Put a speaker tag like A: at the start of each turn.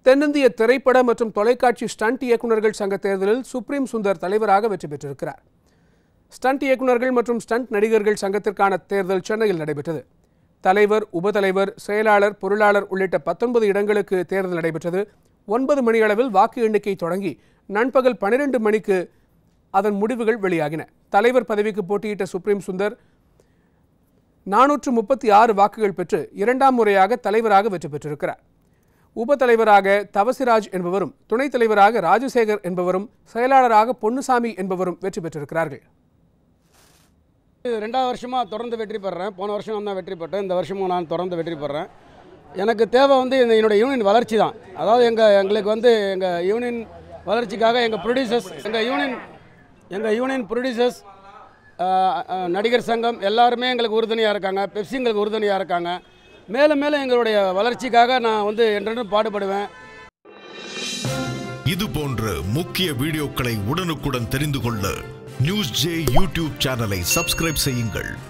A: தென்னிந்திய திரைப்பட மற்றும் தொலைக்காட்சி ஸ்டண்ட் இயக்குநர்கள் சங்க தேர்தலில் சுப்ரீம் சுந்தர் தலைவராக வெற்றி பெற்றிருக்கிறார் ஸ்டண்ட் இயக்குநர்கள் மற்றும் ஸ்டண்ட் நடிகர்கள் சங்கத்திற்கான தேர்தல் சென்னையில் நடைபெற்றது தலைவர் உபதலைவர் செயலாளர் பொருளாளர் உள்ளிட்ட பத்தொன்பது இடங்களுக்கு தேர்தல் நடைபெற்றது ஒன்பது மணியளவில் வாக்கு எண்ணிக்கை தொடங்கி நண்பகல் பனிரெண்டு மணிக்கு அதன் முடிவுகள் வெளியாகின தலைவர் பதவிக்கு போட்டியிட்ட சுப்ரீம் சுந்தர் நானூற்று முப்பத்தி ஆறு வாக்குகள் பெற்று இரண்டாம் முறையாக தலைவராக வெற்றி பெற்றிருக்கிறார் உபதலைவராக தவசிராஜ் என்பவரும் துணைத் தலைவராக ராஜசேகர் என்பவரும் செயலாளராக பொன்னுசாமி என்பவரும் வெற்றி பெற்றிருக்கிறார்கள்
B: ரெண்டாவது வருஷமாக தொடர்ந்து வெற்றி பெறேன் போன வருஷம் தான் வெற்றி பெற்றேன் இந்த வருஷமும் நான் தொடர்ந்து வெற்றி பெறேன் எனக்கு தேவை வந்து இந்த என்னோட யூனியன் வளர்ச்சி தான் அதாவது எங்கள் எங்களுக்கு வந்து எங்கள் யூனியன் வளர்ச்சிக்காக எங்கள் ப்ரொடியூசர்ஸ் எங்கள் யூனியன் எங்கள் யூனியன் ப்ரொடியூசர்ஸ் நடிகர் சங்கம் எல்லாருமே எங்களுக்கு உறுதுணையாக இருக்காங்க பெப்சி எங்களுக்கு உறுதுணையாக இருக்காங்க மேலும் மேலும் எங்களுடைய வளர்ச்சிக்காக நான் வந்து என்றென்றும் பாடுபடுவேன்
C: இது போன்ற முக்கிய வீடியோக்களை உடனுக்குடன் தெரிந்து கொள்ள நியூஸ் ஜே யூடியூப் சேனலை சப்ஸ்கிரைப் செய்யுங்கள்